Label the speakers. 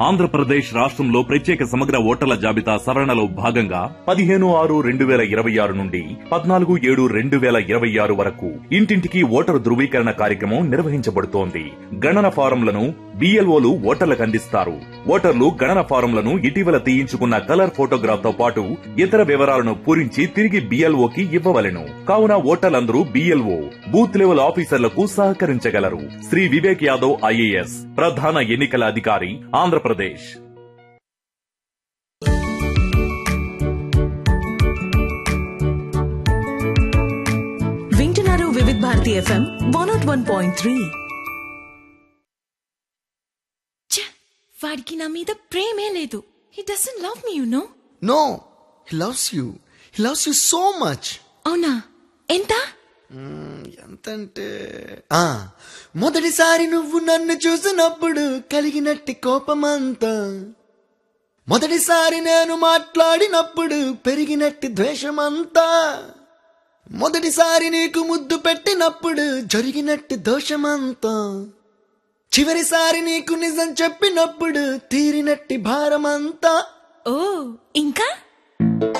Speaker 1: ఆంధ్రప్రదేశ్ రాష్ట్రంలో ప్రత్యేక సమగ్ర ఓటర్ల జాబితా సవరణలో భాగంగా పదిహేను ఆరు రెండు వేల ఇరవై ఆరు నుండి పద్నాలుగు ఏడు రెండు వేల ఇరవై ఆరు వరకు ఇంటింటికి ఓటరు ధృవీకరణ కార్యక్రమం నిర్వహించబడుతోంది గణన ఫారంలను బిఎల్ఓలు ఓటర్లకు అందిస్తారు ఓటర్లు గణన ఫారంలను ఇటీవల తీయించుకున్న కలర్ ఫోటోగ్రాఫ్ తో పాటు ఇతర వివరాలను పూరించి తిరిగి బిఎల్ఓకి ఇవ్వవలెను కావున ఓటర్లందరూ బిఎల్ఓ బూత్ లెవెల్ ఆఫీసర్లకు సహకరించగలరు శ్రీ వివేక్ యాదవ్ ఐఏఎస్ ప్రధాన ఎన్నికల అధికారి ఆంధ్రప్రదేశ్
Speaker 2: వింటున్నారు Vividh Bharati FM one nought one point three
Speaker 3: వాడికి నా మీద ప్రేమే లేదు he doesn't love me you no
Speaker 4: no he loves you he loves you so much
Speaker 3: అవునా ఎంత
Speaker 4: ఎంతంటే ఆ, మొదటిసారి నువ్వు నన్ను చూసినప్పుడు కలిగినట్టి కోపమంతా మొదటిసారి నేను మాట్లాడినప్పుడు పెరిగినట్టి ద్వేషమంతా మొదటిసారి నీకు ముద్దు పెట్టినప్పుడు జరిగినట్టి దోషమంతా చివరిసారి నీకు నిజం చెప్పినప్పుడు తీరినట్టి భారమంతా
Speaker 3: ఓ ఇంకా